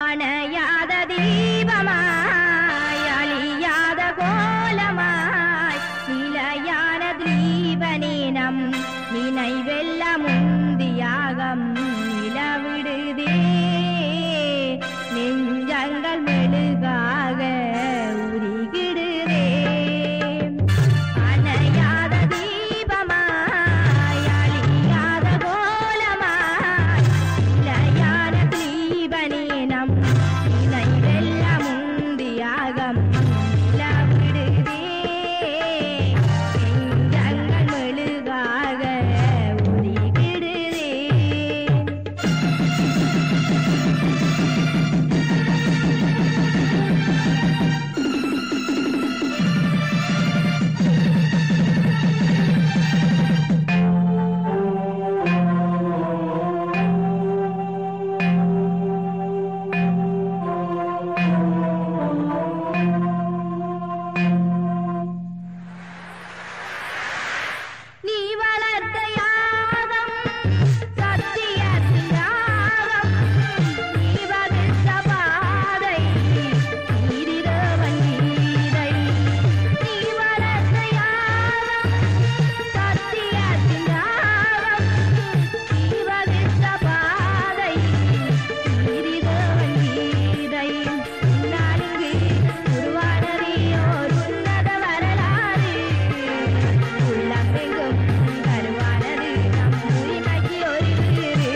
அணையாத தீபமாய் அழியாத கோலமாய் நிலையான தீபனேனம் நினைவெல்ல முந்தியாகம் நிலவிடுதே நெஞ்சங்கள் மெழுகாக உருகிடுதே அணையாத தீபமாய் அழியாத கோலமாய் நிலையான தீபனேனம் நினைவெல்ல முந்தியாகம் நிலவிடுதே நெஞ்சங்கள் மெழுகாக உருகிடுதே நீ வளர்த்த யாகம் சத்தியத்தின் யாகம் நீ வகுத்த பாதை நீரிரவன் கீதை நீ வளர்த்த யாகம் சத்தியத்தின் யாகம் நீ வகுத்த பாதை நீரிரவன் கீதை நான்கு உருவானறியோர் உன்னத வரலாறு உள்ளமெங்கும் கருவானது நம் உரிமைக்கு ஒரு வீடு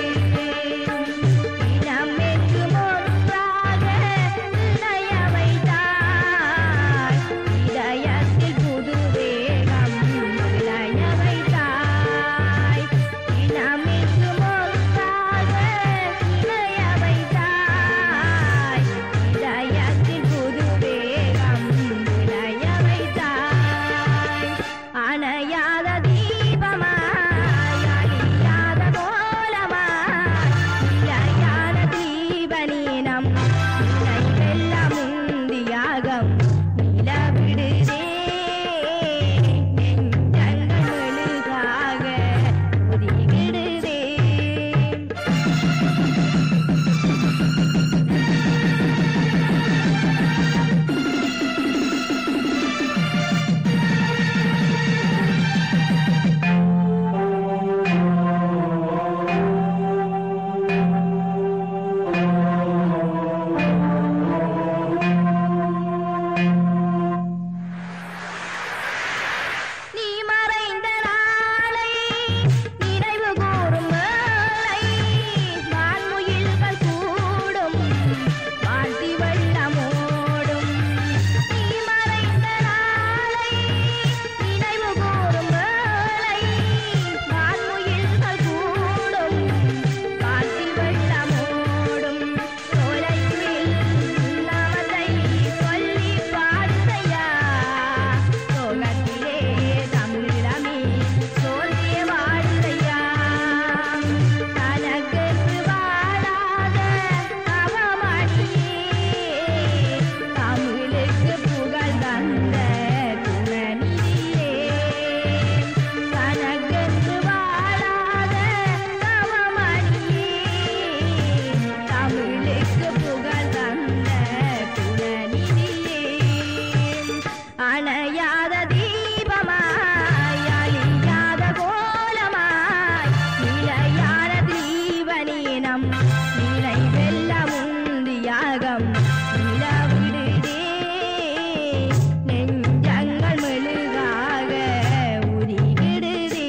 இனமெங்கும் ஒன்றாக இணைய வைத்தாய் இதயத்தில் புது வேகம் விளைய வைத்தாய் இனமெங்கும் ஒன்றாக இணைய வைத்தாய் இதயத்தில் புது வேகம் விளைய வைத்தாய் அணையாத தீபமாய் அழியாத கோலமாய் நிலையான தீபனீனம் நினைவெல்லாம் முந்தியாகம் நிலவிடுதே நெஞ்சங்கள் மெழுகாக உதிகிடுதே நீ மறைந்த நாளை நினைவு கூறும் வேளை வான்முயில்கள் கூடும் வாழ்த்தி வெள்ளமோடும் நீ மறைந்த நாளை நினைவு கூறும் வேளை வான்முயில்கள் கூடும் வாழ்த்தி வெள்ளமோடும் தொலைவில் நாமத்தை சொல்லி பாடுதையா சோகத்திலே தமிழமே சோழிய வாழுதையா தனக்கு வாழாத அவமணியே தமிழுக்கு புகழ் தந்த குணநிதியே தனக்கு வாழாத அவமணியே தமிழுக்கு புகழ் தந்த குணநிதியே அணையாத தீபமாய் அழியாத கோலமாய் நிலையான தீபனீனம் நிலை வெல்ல முந்தியாகம் நிலவிடுதே நெஞ்சங்கள் மெழுகாக உருகிடுதே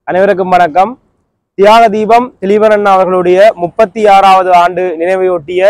அனைவருக்கும் வணக்கம் தியாக தீபம் திலீபரன் அவர்களுடைய முப்பத்தி ஆறாவது ஆண்டு நினைவையொட்டிய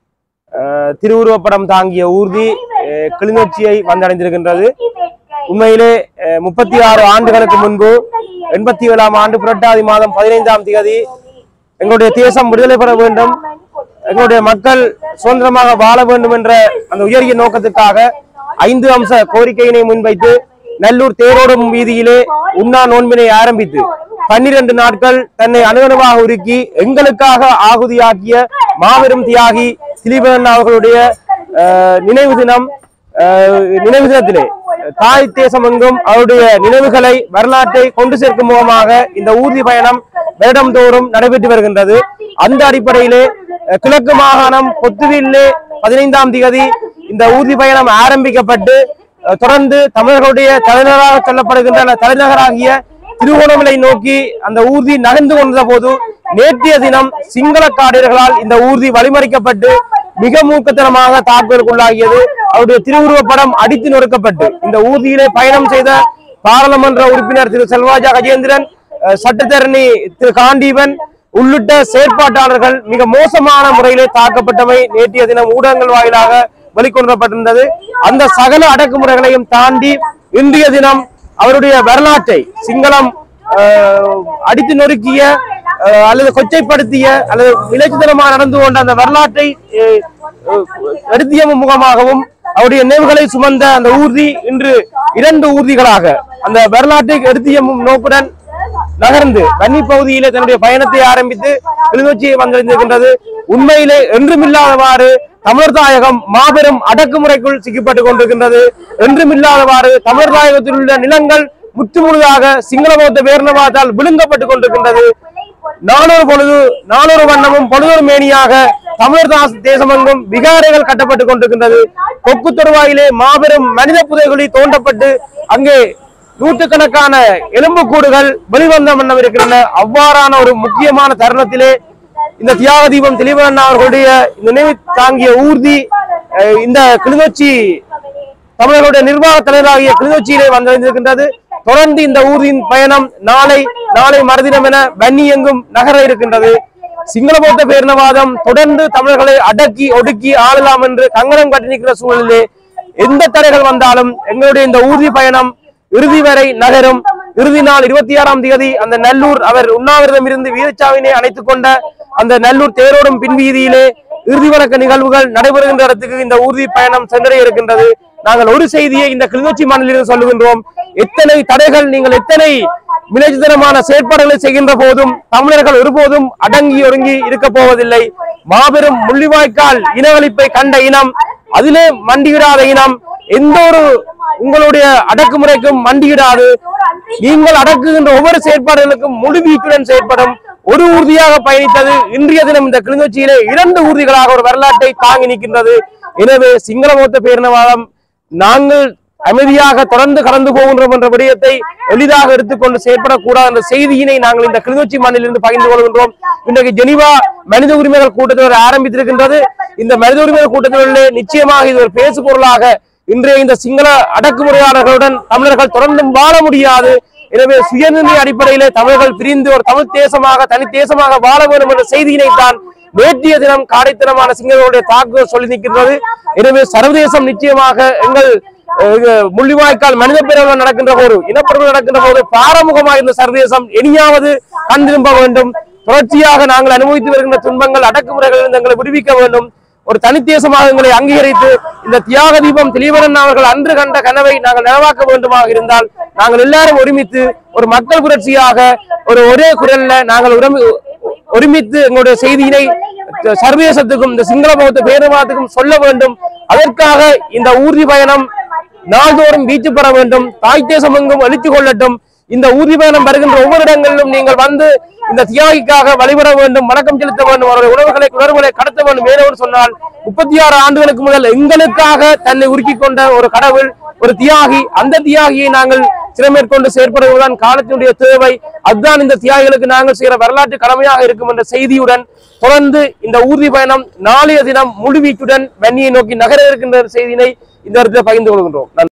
அஹ், திருவுருவப்படம் தாங்கிய ஊர்தி அஹ், கிளிநொச்சியை வந்தடைந்திருக்கின்றது உண்மையிலே முப்பத்தி ஆறு ஆண்டுகளுக்கு முன்பு எண்பத்தி ஏழாம் ஆண்டு புரட்டாதி மாதம் பதினைந்தாம் தேதி எங்களுடைய தேசம் விடுதலை பெற வேண்டும் எங்களுடைய மக்கள் சுதந்திரமாக வாழ வேண்டும் என்ற அந்த உயரிய நோக்கத்துக்காக ஐந்து அம்ச கோரிக்கையினை முன்வைத்து நல்லூர் தேரோடும் வீதியிலே உண்ணா நோன்பினை ஆரம்பித்து பன்னிரண்டு நாட்கள் தன்னை அணுகணுவாக உருக்கி எங்களுக்காக ஆகுதியாக்கிய மாபெரும் தியாகி திலீபன் அவர்களுடைய அஹ், நினைவு தினம் அஹ், நினைவு தினத்திலே தாய் தேசம் எங்கும் அவருடைய நினைவுகளை வரலாற்றை கொண்டு சேர்க்கும் முகமாக இந்த ஊர்தி பயணம் வருடம்தோறும் நடைபெற்று வருகின்றது அந்த அடிப்படையிலே அஹ், கிழக்கு மாகாணம் பொத்துவிலே பதினைந்தாம் தேதி இந்த ஊர்தி பயணம் ஆரம்பிக்கப்பட்டு அஹ், தொடர்ந்து தமிழர்களுடைய தலைநகராக சொல்லப்படுகின்ற அந்த தலைநகராகிய திருவோணமலை நோக்கி அந்த ஊர்தி நகர்ந்து கொண்ட போது நேற்றைய தினம் சிங்கள காடர்களால் இந்த ஊர்தி வழிமறிக்கப்பட்டு மிக மூர்க்கத்தனமாக தாக்குதலுக்குள்ளாகியது அவருடைய திருவுருவப் படம் அடித்து நொறுக்கப்பட்டு இந்த ஊர்தியிலே பயணம் செய்த பாராளுமன்ற உறுப்பினர் திரு செல்வாஜா கஜேந்திரன் அஹ், சட்டத்தரணி திரு காண்டீவன் உள்ளிட்ட செயற்பாட்டாளர்கள் மிக மோசமான முறையிலே தாக்கப்பட்டவை நேற்றைய தினம் ஊடகங்கள் வாயிலாக வெளிக்கொணரப்பட்டிருந்தது அந்த சகல அடக்குமுறைகளையும் தாண்டி இன்றைய தினம் அவருடைய வரலாற்றை சிங்களம் அஹ், அடித்து நொறுக்கிய அஹ், அல்லது கொச்சைப்படுத்திய அல்லது விளைச்சுத்தனமாக நடந்து கொண்ட அந்த வரலாற்றை அஹ், அஹ், எடுத்திய முகமாகவும் அவருடைய நினைவுகளை சுமந்த அந்த ஊர்தி இன்று இரண்டு ஊர்திகளாக அந்த வரலாற்றை எடுத்திய நோக்குடன் நகர்ந்து வன்னி பகுதியிலே தன்னுடைய பயணத்தை ஆரம்பித்து கிளிநொச்சியை வந்தடைந்திருக்கின்றது உண்மையிலே என்றுமில்லாதவாறு தமிழர் தாயகம் மாபெரும் அடக்குமுறைக்குள் சிக்கப்பட்டுக் கொண்டிருக்கின்றது என்றுமில்லாதவாறு தமிழர் தாயகத்தில் உள்ள நிலங்கள் முற்றுமுழுதாக சிங்கள பௌத்த பேரணவாதால் விழுங்கப்பட்டுக் கொண்டிருக்கின்றது நானூறு பொழுது நானூறு வண்ணமும் பொழுதொரு மேனியாக தமிழர் தாஸ் தேசமெங்கும் விகாரைகள் கட்டப்பட்டுக் கொண்டிருக்கின்றது கொக்கு தொடுவாயிலே மாபெரும் மனித புதைகுழி தோண்டப்பட்டு அங்கே நூற்றுக்கணக்கான எலும்புக்கூடுகள் வெளிவந்த வண்ணம் இருக்கின்றன அவ்வாறான ஒரு முக்கியமான தருணத்திலே இந்த தியாக தீபம் திலீபன் அவர்களுடைய நினைவு தாங்கிய ஊர்தி அஹ், இந்த கிளிநொச்சி தமிழர்களுடைய நிர்வாக தலைவராகிய கிளிநொச்சியிலே வந்திருக்கின்றது தொடர்ந்து இந்த ஊரின் பயணம் நாளை நாளை மறுதினம் என வன்னி எங்கும் நகர இருக்கின்றது சிங்கள பௌத்த பேரினவாதம் தொடர்ந்து தமிழர்களை அடக்கி ஒடுக்கி ஆளலாம் என்று கங்கணம் கட்டி நிற்கிற சூழலிலே எந்த தடைகள் வந்தாலும் எங்களுடைய இந்த ஊர்தி பயணம் இறுதி வரை நகரும் இறுதி நாள் இருபத்தி ஆறாம் தேதி அந்த நல்லூர் அவர் உண்ணாவிரதம் இருந்து வீரச்சாவினை அணைத்துக் கொண்ட அந்த நல்லூர் தேரோடும் பின்வீதியிலே இறுதி வணக்க நிகழ்வுகள் நடைபெறுகின்ற இடத்துக்கு இந்த ஊர்தி பயணம் சென்றடைய இருக்கின்றது நாங்கள் ஒரு செய்தியை இந்த கிளிநொச்சி மாநிலத்தில் சொல்லுகின்றோம் எத்தனை தடைகள் நீங்கள் எத்தனை மிலேஜிதனமான செயற்பாடுகளை செய்கின்ற போதும் தமிழர்கள் ஒருபோதும் அடங்கி ஒடுங்கி இருக்க போவதில்லை மாபெரும் முள்ளிவாய்க்கால் இனவழிப்பை கண்ட இனம் அதிலே மண்டியிடாத இனம் எந்த ஒரு உங்களுடைய அடக்குமுறைக்கும் மண்டியிடாது நீங்கள் அடக்குகின்ற ஒவ்வொரு செயற்பாடுகளுக்கும் முழு வீச்சுடன் செயற்படும் ஒரு ஊர்தியாக பயணித்தது இன்றைய தினம் இந்த கிளிநொச்சியிலே இரண்டு ஊர்திகளாக ஒரு வரலாற்றை தாங்கி நிற்கின்றது எனவே சிங்கள மொத்த பேரினவாதம் நாங்கள் அமைதியாக தொடர்ந்து கடந்து போகின்றோம் என்ற விடயத்தை எளிதாக எடுத்துக்கொண்டு செயற்படக்கூடாது என்ற செய்தியினை நாங்கள் இந்த கிளிநொச்சி மண்ணிலிருந்து பகிர்ந்து கொள்கின்றோம் இன்றைக்கு ஜெனீவா மனித உரிமைகள் கூட்டத்தொடர் ஆரம்பித்திருக்கின்றது இந்த மனித உரிமைகள் கூட்டத்தொடரிலே நிச்சயமாக இது ஒரு பேசு பொருளாக இன்றைய இந்த சிங்கள அடக்குமுறையாளர்களுடன் தமிழர்கள் தொடர்ந்து வாழ முடியாது எனவே சுயநிலை அடிப்படையிலே தமிழர்கள் பிரிந்து ஒரு தமிழ் தேசமாக தனி தேசமாக வாழ வேண்டும் என்ற செய்தியினை தான் நேற்றைய தினம் காடைத்தனமான சிங்களர்களுடைய தாக்குதல் சொல்லி நிற்கின்றது எனவே சர்வதேசம் நிச்சயமாக எங்கள் அஹ், முள்ளிவாய்க்கால் மனித பிறகு நடக்கின்ற போது இனப்படுகொலை நடக்கின்ற போது பாரமுகமாக இந்த சர்வதேசம் இனியாவது கண் திரும்ப வேண்டும் தொடர்ச்சியாக நாங்கள் அனுபவித்து வருகின்ற துன்பங்கள் அடக்குமுறைகளில் எங்களை விடுவிக்க வேண்டும் ஒரு தனித்தேசமாக எங்களை அங்கீகரித்து இந்த தியாக தீபம் திலீபரன் அவர்கள் அன்று கண்ட கனவை நாங்கள் நனவாக்க வேண்டுமாக இருந்தால் நாங்கள் எல்லாரும் ஒருமித்து ஒரு மக்கள் புரட்சியாக ஒரு ஒரே குரல்ல நாங்கள் உரமி ஒருமித்து எங்களுடைய செய்தியினை சர்வதேசத்துக்கும் இந்த சிங்கள பௌத்த பேரவாதத்துக்கும் சொல்ல வேண்டும் அதற்காக இந்த ஊர்தி பயணம் நாள்தோறும் வீச்சு பெற வேண்டும் தாய் தேசம் எங்கும் அழித்து கொள்ளட்டும் இந்த ஊர்தி பயணம் வருகின்ற ஒவ்வொரு இடங்களிலும் நீங்கள் வந்து இந்த தியாகிக்காக வழிபட வேண்டும் வணக்கம் செலுத்த வேண்டும் அவருடைய உணவுகளை உணர்வுகளை கடத்த வேண்டும் ஏனென்று சொன்னால் முப்பத்தி ஆறு ஆண்டுகளுக்கு முதல் எங்களுக்காக தன்னை உருக்கிக் கொண்ட ஒரு கடவுள் ஒரு தியாகி அந்த தியாகியை நாங்கள் சிறமேற்கொண்டு செயற்படுவதுதான் காலத்தினுடைய தேவை அதுதான் இந்த தியாகிகளுக்கு நாங்கள் செய்கிற வரலாற்று கடமையாக இருக்கும் என்ற செய்தியுடன் தொடர்ந்து இந்த ஊர்தி பயணம் நாளைய தினம் முழுவீச்சுடன் வன்னியை நோக்கி நகர இருக்கின்ற செய்தியினை இந்த இடத்துல பகிர்ந்து கொள்கின்றோம் நன்றி